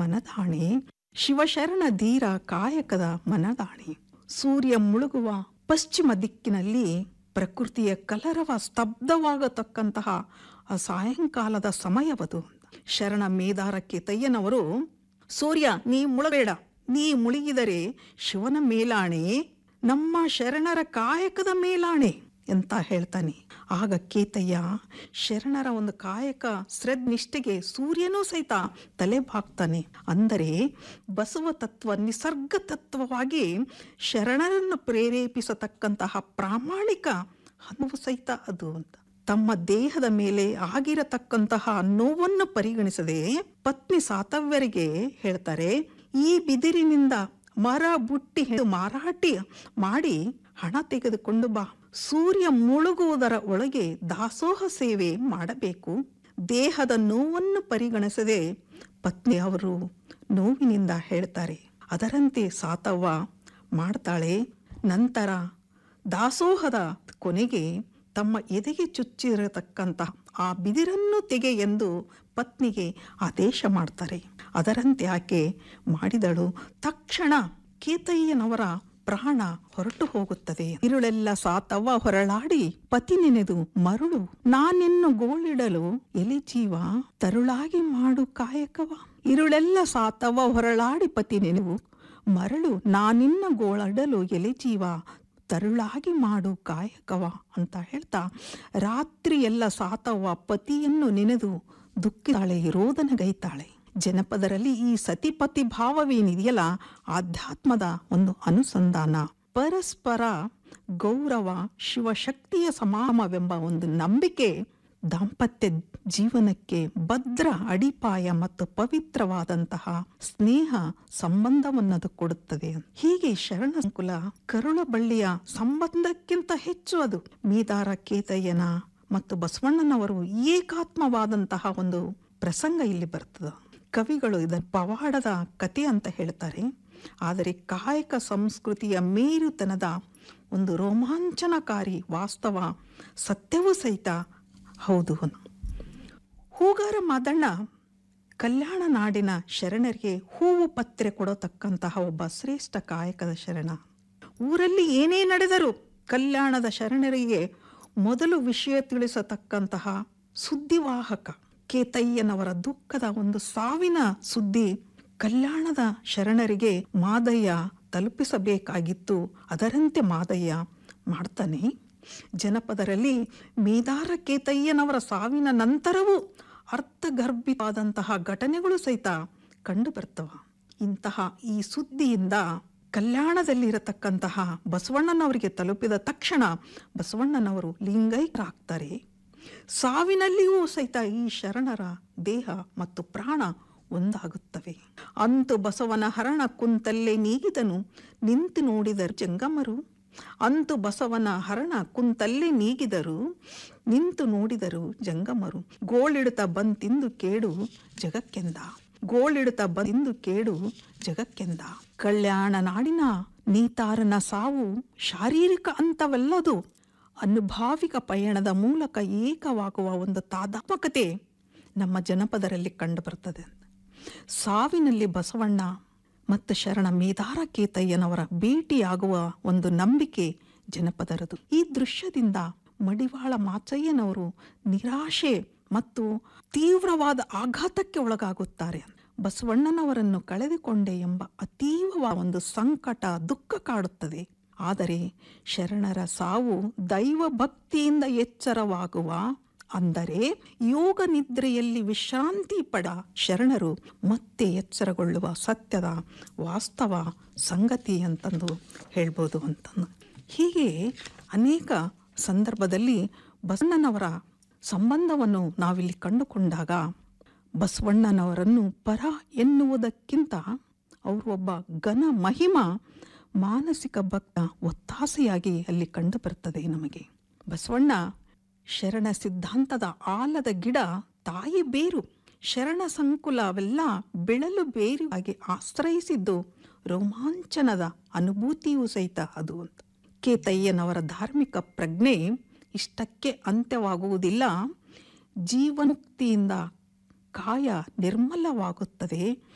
ಮನದಾಣೆ ಶಿವಶರಣ ಧೀರ ಕಾಯಕದ ಮನದಾಣೆ ಸೂರ್ಯ ಮುಳುಗುವ ಪಶ್ಚಿಮ ದಿಕ್ಕಿನಲ್ಲಿ ಪ್ರಕೃತಿಯ ಕಲರವ ಸ್ತಬ್ಧವಾಗತಕ್ಕಂತಹ ಆ ಸಾಯಂಕಾಲದ ಸಮಯವದು ಶರಣ ಮೇದಾರಕ್ಕೆ ತಯ್ಯನವರು ಸೂರ್ಯ ನೀ ಮುಳಬೇಡ ನೀ ಮುಳುಗಿದರೆ ಶಿವನ ಮೇಲಾಣೆ ನಮ್ಮ ಶರಣರ ಕಾಯಕದ ಮೇಲಾಣೆ ಅಂತ ಹೇಳ್ತಾನೆ ಆಗ ಕೇತಯ್ಯ ಶರಣರ ಒಂದು ಕಾಯಕ ಶ್ರದ್ನಿಷ್ಠೆಗೆ ಸೂರ್ಯನೂ ಸಹಿತ ತಲೆ ಬಾಗ್ತಾನೆ ಅಂದರೆ ಬಸವ ತತ್ವ ನಿಸರ್ಗ ತತ್ವವಾಗಿ ಶರಣರನ್ನು ಪ್ರೇರೇಪಿಸತಕ್ಕಂತಹ ಪ್ರಾಮಾಣಿಕ ಅನುವು ಸಹಿತ ಅದು ಅಂತ ತಮ್ಮ ದೇಹದ ಮೇಲೆ ಆಗಿರತಕ್ಕಂತಹ ನೋವನ್ನು ಪರಿಗಣಿಸದೆ ಪತ್ನಿ ಸಾತವ್ಯರಿಗೆ ಹೇಳ್ತಾರೆ ಈ ಬಿದಿರಿನಿಂದ ಮರ ಬುಟ್ಟಿ ಹಿಡಿದು ಮಾರಾಟಿ ಮಾಡಿ ಹಣ ತೆಗೆದುಕೊಂಡು ಬಾ ಸೂರ್ಯ ಮುಳುಗುವುದರ ಒಳಗೆ ದಾಸೋಹ ಸೇವೆ ಮಾಡಬೇಕು ದೇಹದ ನೋವನ್ನು ಪರಿಗಣಿಸದೆ ಪತ್ನಿ ಅವರು ನೋವಿನಿಂದ ಹೇಳ್ತಾರೆ ಅದರಂತೆ ಸಾತವ್ವ ಮಾಡ್ತಾಳೆ ನಂತರ ದಾಸೋಹದ ಕೊನೆಗೆ ತಮ್ಮ ಎದೆಗೆ ಚುಚ್ಚಿರತಕ್ಕಂತಹ ಆ ಬಿದಿರನ್ನು ತೆಗೆ ಎಂದು ಪತ್ನಿಗೆ ಆದೇಶ ಮಾಡ್ತಾರೆ ಅದರಂತೆ ಆಕೆ ಮಾಡಿದಳು ತಕ್ಷಣ ಕೇತಯ್ಯನವರ ಪ್ರಾಣ ಹೊರಟು ಹೋಗುತ್ತದೆ ಇರುಳೆಲ್ಲ ಸಾತವ್ವ ಹೊರಳಾಡಿ ಪತಿ ನೆನೆದು ಮರುಳು ನಾನೆನ್ನು ಗೋಳಿಡಲು ಎಲೆ ಜೀವ ತರುಳಾಗಿ ಮಾಡು ಕಾಯಕವ ಇರುಳೆಲ್ಲ ಸಾತವ್ವ ಹೊರಳಾಡಿ ಪತಿ ನೆನೆವು ಮರಳು ನಾನಿನ್ನ ಗೋಳಡಲು ಎಲೆ ಜೀವ ತರುಳಾಗಿ ಮಾಡು ಕಾಯಕವ ಅಂತ ಹೇಳ್ತಾ ರಾತ್ರಿ ಎಲ್ಲ ಸಾತವ್ವ ಪತಿಯನ್ನು ನೆನೆದು ದುಃಖಿತಾಳೆ ರೋದನಗೈತಾಳೆ ಜನಪದರಲ್ಲಿ ಈ ಸತಿಪತಿ ಭಾವವೇನಿದೆಯಲ್ಲ ಆಧ್ಯಾತ್ಮದ ಒಂದು ಅನುಸಂಧಾನ ಪರಸ್ಪರ ಗೌರವ ಶಿವಶಕ್ತಿಯ ಸಮಾಮವೆಂಬ ಒಂದು ನಂಬಿಕೆ ದಾಂಪತ್ಯ ಜೀವನಕ್ಕೆ ಭದ್ರ ಅಡಿಪಾಯ ಮತ್ತು ಪವಿತ್ರವಾದಂತಹ ಸ್ನೇಹ ಸಂಬಂಧವನ್ನದು ಕೊಡುತ್ತದೆ ಹೀಗೆ ಶರಣ ಸಂಕುಲ ಕರುಳಬಳ್ಳಿಯ ಸಂಬಂಧಕ್ಕಿಂತ ಹೆಚ್ಚು ಅದು ಮೀದಾರ ಕೇತಯ್ಯನ ಮತ್ತು ಬಸವಣ್ಣನವರು ಏಕಾತ್ಮವಾದಂತಹ ಒಂದು ಪ್ರಸಂಗ ಇಲ್ಲಿ ಬರ್ತದೆ ಕವಿಗಳು ಇದನ್ನು ಪವಾಡದ ಕತೆ ಅಂತ ಹೇಳ್ತಾರೆ ಆದರೆ ಕಾಯಕ ಸಂಸ್ಕೃತಿಯ ಮೇರುತನದ ಒಂದು ರೋಮಾಂಚನಕಾರಿ ವಾಸ್ತವ ಸತ್ಯವೂ ಸಹಿತ ಹೌದು ಹೂಗಾರ ಮಾದಣ್ಣ ಕಲ್ಯಾಣ ನಾಡಿನ ಶರಣರಿಗೆ ಹೂವು ಪತ್ರೆ ಕೊಡತಕ್ಕಂತಹ ಒಬ್ಬ ಶ್ರೇಷ್ಠ ಕಾಯಕದ ಶರಣ ಊರಲ್ಲಿ ಏನೇ ನಡೆದರೂ ಕಲ್ಯಾಣದ ಶರಣರಿಗೆ ಮೊದಲು ವಿಷಯ ತಿಳಿಸತಕ್ಕಂತಹ ಸುದ್ದಿವಾಹಕ ಕೇತಯ್ಯನವರ ದುಃಖದ ಒಂದು ಸಾವಿನ ಸುದ್ದಿ ಕಲ್ಯಾಣದ ಶರಣರಿಗೆ ಮಾದಯ್ಯ ತಲುಪಿಸಬೇಕಾಗಿತ್ತು ಅದರಂತೆ ಮಾದಯ್ಯ ಮಾಡ್ತಾನೆ ಜನಪದರಲ್ಲಿ ಮೇದಾರ ಕೇತಯ್ಯನವರ ಸಾವಿನ ನಂತರವೂ ಅರ್ಥಗರ್ಭಿತವಾದಂತಹ ಘಟನೆಗಳು ಸಹಿತ ಕಂಡು ಬರ್ತವ ಇಂತಹ ಈ ಸುದ್ದಿಯಿಂದ ಕಲ್ಯಾಣದಲ್ಲಿರತಕ್ಕಂತಹ ಬಸವಣ್ಣನವರಿಗೆ ತಲುಪಿದ ತಕ್ಷಣ ಬಸವಣ್ಣನವರು ಲಿಂಗೈಕ್ಯರಾಗ್ತಾರೆ ಸಾವಿನಲ್ಲಿಯೂ ಸಹಿತ ಈ ಶರಣರ ದೇಹ ಮತ್ತು ಪ್ರಾಣ ಒಂದಾಗುತ್ತವೆ ಅಂತು ಬಸವನ ಹರಣ ಕುಂತಲ್ಲೇ ನೀಗಿದನು ನಿಂತು ನೋಡಿದರು ಜಂಗಮರು ಅಂತು ಬಸವನ ಹರಣ ಕುಂತಲ್ಲೇ ನೀಗಿದರು ನಿಂತು ನೋಡಿದರು ಜಂಗಮರು ಗೋಳಿಡುತ್ತ ಬಂತಿಂದು ಕೇಡು ಜಗಕ್ಕೆಂದ ಗೋಳಿಡುತ್ತ ಬಂದು ಕೇಡು ಜಗಕ್ಕೆಂದ ಕಲ್ಯಾಣ ನಾಡಿನ ನೀತಾರನ ಸಾವು ಶಾರೀರಿಕ ಅಂತವಲ್ಲದು ಅನುಭಾವಿಕ ಪಯಣದ ಮೂಲಕ ಏಕವಾಗುವ ಒಂದು ತಾದಾತ್ಮಕತೆ ನಮ್ಮ ಜನಪದರಲ್ಲಿ ಕಂಡುಬರ್ತದೆ ಸಾವಿನಲ್ಲಿ ಬಸವಣ್ಣ ಮತ್ತು ಶರಣ ಮೇದಾರ ಕೇತಯ್ಯನವರ ಭೇಟಿಯಾಗುವ ಒಂದು ನಂಬಿಕೆ ಜನಪದರದು ಈ ದೃಶ್ಯದಿಂದ ಮಡಿವಾಳ ಮಾಚಯ್ಯನವರು ನಿರಾಶೆ ಮತ್ತು ತೀವ್ರವಾದ ಆಘಾತಕ್ಕೆ ಒಳಗಾಗುತ್ತಾರೆ ಬಸವಣ್ಣನವರನ್ನು ಕಳೆದುಕೊಂಡೆ ಎಂಬ ಅತೀವವಾದ ಒಂದು ಸಂಕಟ ದುಃಖ ಕಾಡುತ್ತದೆ ಆದರೆ ಶರಣರ ಸಾವು ದೈವ ಭಕ್ತಿಯಿಂದ ಎಚ್ಚರವಾಗುವ ಅಂದರೆ ಯೋಗ ನಿದ್ರೆಯಲ್ಲಿ ವಿಶ್ರಾಂತಿ ಪಡ ಶರಣರು ಮತ್ತೆ ಎಚ್ಚರಗೊಳ್ಳುವ ಸತ್ಯದ ವಾಸ್ತವ ಸಂಗತಿ ಅಂತಂದು ಹೇಳ್ಬೋದು ಅಂತಂದು ಹೀಗೆ ಅನೇಕ ಸಂದರ್ಭದಲ್ಲಿ ಬಸವಣ್ಣನವರ ಸಂಬಂಧವನ್ನು ನಾವಿಲ್ಲಿ ಕಂಡುಕೊಂಡಾಗ ಬಸವಣ್ಣನವರನ್ನು ಪರ ಎನ್ನುವುದಕ್ಕಿಂತ ಅವರು ಒಬ್ಬ ಘನ ಮಹಿಮ ಮಾನಸಿಕ ಭಕ್ತ ಒತ್ತಾಸೆಯಾಗಿ ಅಲ್ಲಿ ಕಂಡುಬರ್ತದೆ ನಮಗೆ ಬಸವಣ್ಣ ಶರಣ ಸಿದ್ಧಾಂತದ ಆಲದ ಗಿಡ ತಾಯಿ ಬೇರು ಶರಣ ಸಂಕುಲವೆಲ್ಲ ಬೆಳಲು ಬೇರಿಯಾಗಿ ಆಶ್ರಯಿಸಿದ್ದು ರೋಮಾಂಚನದ ಅನುಭೂತಿಯೂ ಸಹಿತ ಅದು ಅಂತ ಕೇತಯ್ಯನವರ ಧಾರ್ಮಿಕ ಪ್ರಜ್ಞೆ ಇಷ್ಟಕ್ಕೆ ಅಂತ್ಯವಾಗುವುದಿಲ್ಲ ಜೀವನ್ಮುಕ್ತಿಯಿಂದ ಕಾಯ ನಿರ್ಮಲವಾಗುತ್ತದೆ